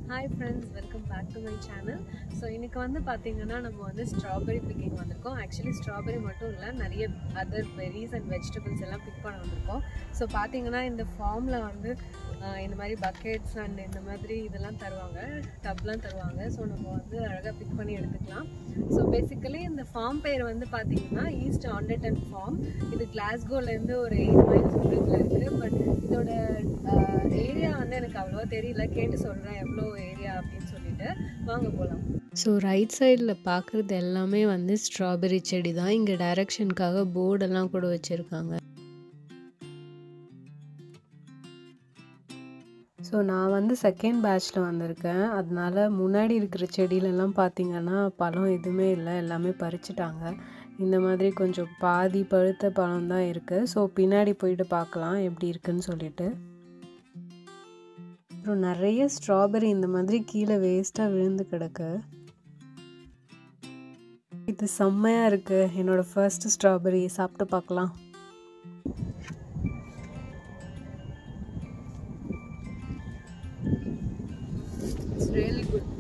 hi friends welcome back to my channel so இன்னைக்கு வந்து பார்த்தீங்கன்னா நம்ம வந்து ஸ்ட்ராபெரி பிக்கிங் வந்திருக்கோம் ஆக்சுவலி ஸ்ட்ராபெரி மட்டும் இல்லை நிறைய அதர் பெரிஸ் அண்ட் வெஜிடபிள்ஸ் எல்லாம் பிக் பண்ண வந்திருக்கோம் ஸோ பார்த்தீங்கன்னா இந்த ஃபார்மில் வந்து ஆஹ், இந்த மாதிரி பக்கெட்ஸ் அண்ட் இந்த மாதிரி இதெல்லாம் தருவாங்க டப்லாம் தருவாங்க ஸோ நம்ம வந்து அழகாக பிக் பண்ணி எடுத்துக்கலாம் ஸோ பேசிக்கலி இந்த ஃபார்ம் பேர் வந்து பார்த்தீங்கன்னா ஈஸ்ட் ஆண்டர்டன் ஃபார்ம் இது கிளாஸ்கோலேருந்து ஒரு எயிட் மைல்ஸ் தூரத்தில் இருக்குது பட் இதோட ஏரியா வந்து எனக்கு அவ்வளோவா தெரியல கேட்டு சொல்கிறேன் எவ்வளோ ஏரியா அப்படின்னு சொல்லிட்டு வாங்க போகலாம் ஸோ ரைட் சைடில் பார்க்குறது எல்லாமே வந்து ஸ்ட்ராபெரி செடி தான் இங்கே டைரக்ஷனுக்காக போர்டெல்லாம் கூட வச்சுருக்காங்க ஸோ நான் வந்து செகண்ட் பேட்ச்சில் வந்திருக்கேன் அதனால முன்னாடி இருக்கிற செடியிலலாம் பார்த்தீங்கன்னா பழம் எதுவுமே இல்லை எல்லாமே பறிச்சிட்டாங்க இந்த மாதிரி கொஞ்சம் பாதி பழுத்த பழம் தான் இருக்குது ஸோ பின்னாடி போயிட்டு பார்க்கலாம் எப்படி இருக்குன்னு சொல்லிட்டு அப்புறம் நிறைய ஸ்ட்ராபெரி இந்த மாதிரி கீழே வேஸ்ட்டாக விழுந்து கிடக்கு இது செம்மையாக இருக்குது என்னோட ஃபர்ஸ்ட் ஸ்ட்ராபெரி சாப்பிட்டு பார்க்கலாம் இட்ஸ் ரியலி குட்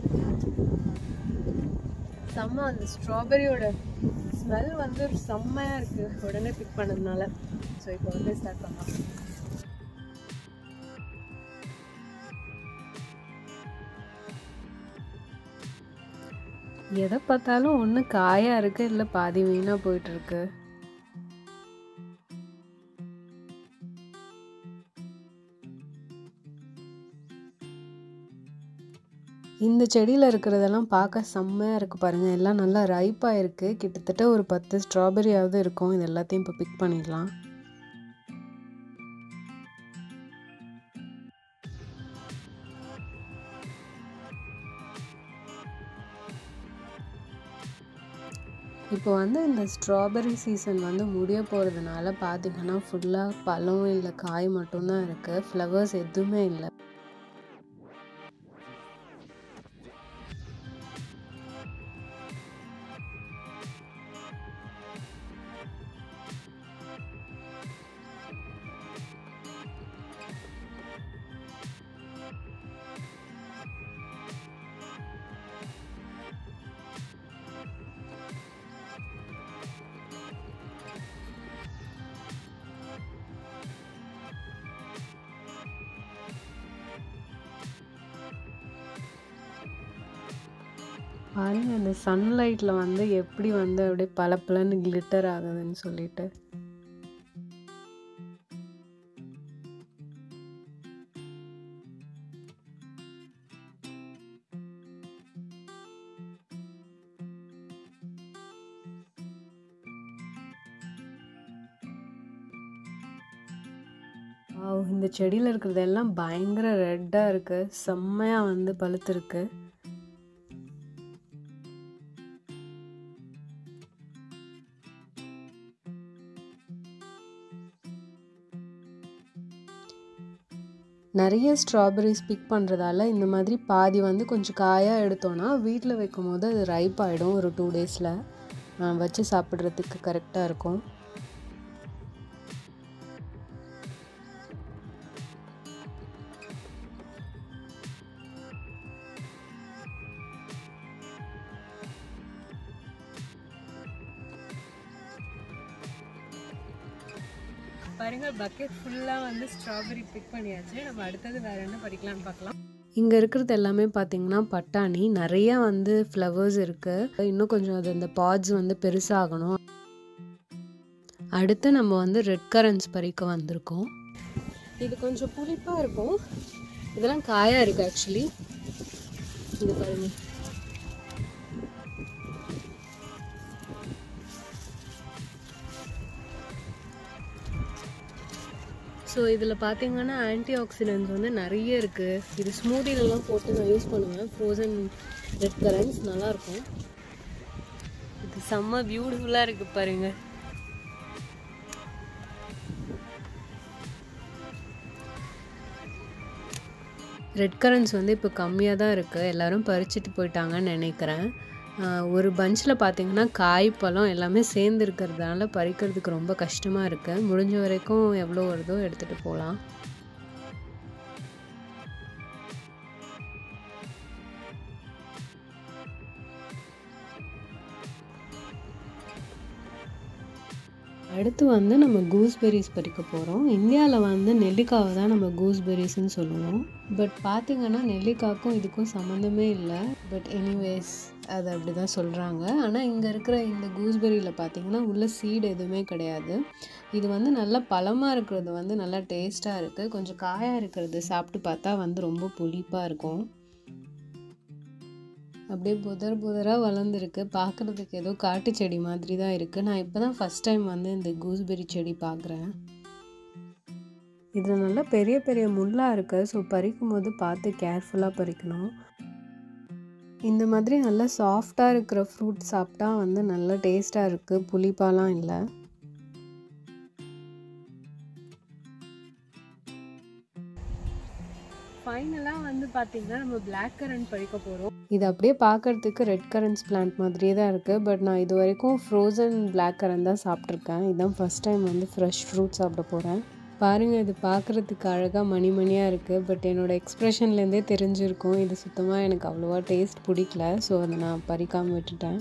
செம்ம அந்த ஸ்ட்ராபெரியோட ஸ்மெல் வந்து செம்மையாக இருக்குது உடனே பிக் பண்ணதுனால ஸோ இப்போ வந்து ஸ்டார்ட் பண்ணலாம் எதை பார்த்தாலும் ஒன்று காயாக இருக்கு இல்லை பாதி வீணாக போயிட்டுருக்கு இந்த செடியில் இருக்கிறதெல்லாம் பார்க்க செம்மையாக இருக்குது பாருங்கள் எல்லாம் நல்லா ரைப்பாக இருக்குது கிட்டத்தட்ட ஒரு பத்து ஸ்ட்ராபெரியாவது இருக்கும் இது எல்லாத்தையும் இப்போ பிக் பண்ணிடலாம் இப்போ வந்து இந்த ஸ்ட்ராபெரி சீசன் வந்து முடிய போகிறதுனால பார்த்தீங்கன்னா ஃபுல்லாக பழம் இல்லை காய் மட்டும்தான் இருக்குது ஃப்ளவர்ஸ் எதுவுமே இல்லை பாருங்க அந்த சன்லைட்டில் வந்து எப்படி வந்து அப்படியே பளபளன்னு கிளிட்டர் ஆகுதுன்னு சொல்லிட்டு Wow, இந்த செடியில் இருக்கிறது எல்லாம் பயங்கர ரெட்டாக இருக்குது செம்மையாக வந்து பழுத்திருக்கு நிறைய ஸ்ட்ராபெரிஸ் பிக் பண்ணுறதால இந்த மாதிரி பாதி வந்து கொஞ்சம் காயாக எடுத்தோன்னா வீட்டில் வைக்கும் போது அது ரைப் ஆகிடும் ஒரு டூ டேஸில் வச்சு சாப்பிட்றதுக்கு கரெக்டாக இருக்கும் பாருங்க பக்கெட் ஃபுல்லாக வந்து ஸ்ட்ராபெரி பிக் பண்ணியாச்சு நம்ம அடுத்தது வேறு என்ன பறிக்கலாம்னு பார்க்கலாம் இங்கே இருக்கிறது எல்லாமே பார்த்தீங்கன்னா பட்டாணி நிறையா வந்து ஃப்ளவர்ஸ் இருக்குது இன்னும் கொஞ்சம் அது அந்த பாட்ஸ் வந்து பெருசாகணும் அடுத்து நம்ம வந்து ரெட் கரன்ஸ் பறிக்க வந்திருக்கோம் இது கொஞ்சம் புளிப்பாக இருக்கும் இதெல்லாம் காயாக இருக்குது ஆக்சுவலி இது பாருங்க ஸோ இதில் பார்த்தீங்கன்னா ஆன்டி ஆக்சிடென்ட்ஸ் வந்து நிறைய இருக்குது இது ஸ்மூதிலெலாம் போட்டு நான் யூஸ் பண்ணுவேன் ஃப்ரோசன் ரெட் கரன்ஸ் நல்லாயிருக்கும் இது செம்ம பியூட்டிஃபுல்லாக இருக்குது பாருங்க ரெட் கரன்ஸ் வந்து இப்போ கம்மியாக தான் இருக்குது எல்லோரும் பறிச்சுட்டு போயிட்டாங்கன்னு நினைக்கிறேன் ஆஹ் ஒரு பஞ்சில் பார்த்தீங்கன்னா காய் பழம் எல்லாமே சேர்ந்து இருக்கிறதுனால பறிக்கிறதுக்கு ரொம்ப கஷ்டமாக இருக்குது முடிஞ்ச வரைக்கும் எவ்வளோ வருதோ எடுத்துகிட்டு போகலாம் அடுத்து வந்து நம்ம கூஸ்பெரிஸ் பறிக்க போகிறோம் இந்தியாவில் வந்து நெல்லிக்காவை தான் நம்ம கூஸ்பெரிஸ்ன்னு சொல்லுவோம் பட் பார்த்திங்கன்னா நெல்லிக்காய்க்கும் இதுக்கும் சம்மந்தமே இல்லை பட் எனிவேஸ் அது அப்படி தான் சொல்கிறாங்க ஆனால் இங்கே இருக்கிற இந்த கூஸ்பெரியில் பார்த்திங்கன்னா உள்ள சீடு எதுவுமே கிடையாது இது வந்து நல்லா பழமாக இருக்கிறது வந்து நல்லா டேஸ்ட்டாக இருக்குது கொஞ்சம் காயாக இருக்கிறது சாப்பிட்டு பார்த்தா வந்து ரொம்ப புளிப்பாக இருக்கும் அப்படியே புதர் புதராக வளர்ந்துருக்கு பார்க்குறதுக்கு ஏதோ காட்டு செடி மாதிரி தான் இருக்குது நான் இப்போ தான் ஃபஸ்ட் டைம் வந்து இந்த கூஸ்பெரி செடி பார்க்குறேன் இதில் நல்லா பெரிய பெரிய முள்ளாக இருக்குது ஸோ பறிக்கும் போது பார்த்து கேர்ஃபுல்லாக பறிக்கணும் இந்த மாதிரி நல்லா சாஃப்டாக இருக்கிற ஃப்ரூட் சாப்பிட்டா வந்து நல்லா டேஸ்ட்டாக இருக்குது புளிப்பாலாம் இல்லை ஃபைனலாக வந்து பார்த்தீங்கன்னா நம்ம பிளாக் கரண்ட் பறிக்க போகிறோம் இது அப்படியே பார்க்கறதுக்கு ரெட் கரண்ட்ஸ் பிளான்ட் மாதிரியே தான் இருக்குது பட் நான் இது வரைக்கும் ஃப்ரோசன் பிளாக் கரண்ட் தான் சாப்பிட்ருக்கேன் இதுதான் ஃபஸ்ட் டைம் வந்து ஃப்ரெஷ் ஃப்ரூட் சாப்பிட போகிறேன் பாருங்கள் இது பார்க்குறதுக்கு அழகாக மணி மணியாக இருக்குது பட் என்னோடய எக்ஸ்ப்ரெஷன்லேருந்தே தெரிஞ்சிருக்கும் இது சுத்தமாக எனக்கு அவ்வளோவா டேஸ்ட் பிடிக்கல ஸோ அதை நான் பறிக்காமல் விட்டுட்டேன்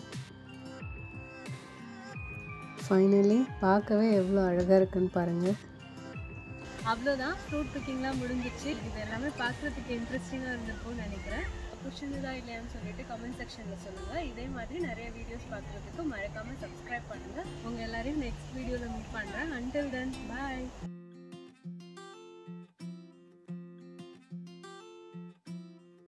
ஃபைனலி பார்க்கவே எவ்வளோ அழகாக இருக்குன்னு பாருங்கள் அவ்வளோதான் ஃப்ரூட் பிக்கிங்லாம் முடிஞ்சிச்சு இது எல்லாமே பார்க்குறதுக்கு இன்ட்ரெஸ்டிங்காக இருந்திருக்கும்னு நினைக்கிறேன் பிடிச்சிருந்ததா இல்லையான்னு சொல்லிட்டு கமெண்ட் செக்ஷனில் சொல்லுங்கள் இதே மாதிரி நிறைய வீடியோஸ் பார்க்குறதுக்கு மறக்காமல் சப்ஸ்கிரைப் பண்ணுங்கள் உங்கள் எல்லாரையும் நெக்ஸ்ட் வீடியோவில் மீட் பண்ணுறேன் அன்டில் தென் பாய்